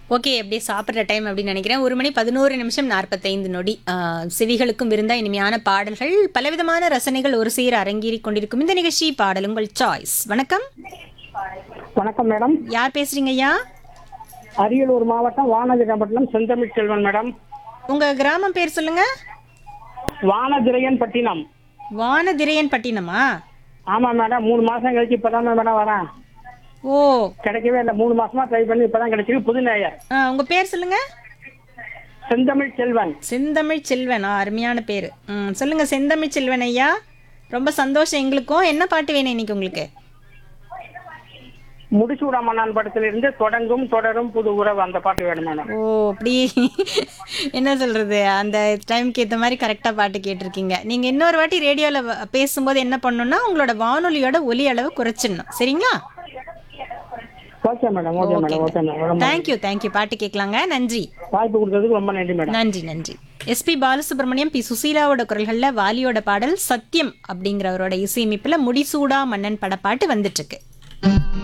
okay அப்படியே சாப்பிட்ற time அப்படின்னு நினைக்கிறேன் ஒரு மணி பதினோரு நிமிஷம் நாற்பத்தைந்து நொடி ஆ, செவிகளுக்கும் விருந்தா இனிமையான பாடல்கள் பலவிதமான ரசனைகள் ஒரு சீர அரங்கேறி கொண்டிருக்கும் இந்த நிகழ்ச்சி பாடல் உங்கள் சாய்ஸ் வணக்கம் வணக்கம் மேடம் யார் பேசுறீங்க ஐயா அரியலூர் மாவட்டம் வானதிரப்பட்டினம் செந்தமிழ் செல்வன் மேடம் உங்க கிராமம் பேர் சொல்லுங்க வானதிரையன் பட்டினம் வானதிரையன் பட்டினமா ஆமா மேடம் மூணு மாசம் கழிச்சு இப்பதான் மேடம் வரேன் ஓ கிடைக்கவே இல்லை மூணு மாசமா ட்ரை பண்ணி இப்பதான் கிடைச்சிருக்கு புது நேயர் ஆ, உங்க பேர் சொல்லுங்க செந்தமிழ் செல்வன் செந்தமிழ் செல்வன் ஆ, அருமையான பேர் ம் சொல்லுங்க செந்தமிழ் செல்வன் ஐயா ரொம்ப சந்தோஷம் எங்களுக்கும் என்ன பாட்டு வேணும் இன்னைக்கு உங்களுக்கு முடிசூடா மன்னான் படத்திலிருந்து தொடங்கும் தொடரும் புது உறவு அந்த பாட்டு வேணும் மேடம் ஓ அப்படி என்ன சொல்றது அந்த டைம்க்கு ஏற்ற மாதிரி கரெக்டாக பாட்டு கேட்டிருக்கீங்க நீங்க இன்னொரு வாட்டி ரேடியோவில் பேசும்போது என்ன பண்ணணும்னா உங்களோட வானொலியோட ஒலி அளவு குறைச்சிடணும் சரிங்களா okay madam okay madam okay madam ரொம்ப தேங்க்யூ தேங்க்யூ பாட்டு கேட்கலாங்க நன்றி வாய்ப்பு கொடுத்ததுக்கு ரொம்ப நன்றி மேடம் நன்றி நன்றி எஸ்பி பாலசுப்ரமணியம் பி சுசீலாவோட குரல்களில் வாலியோட பாடல் சத்யம் அப்படிங்கிறவரோட இசையமைப்பில் முடிசூடா மன்னன் பட பாட்டு வந்துட்டு இருக்கு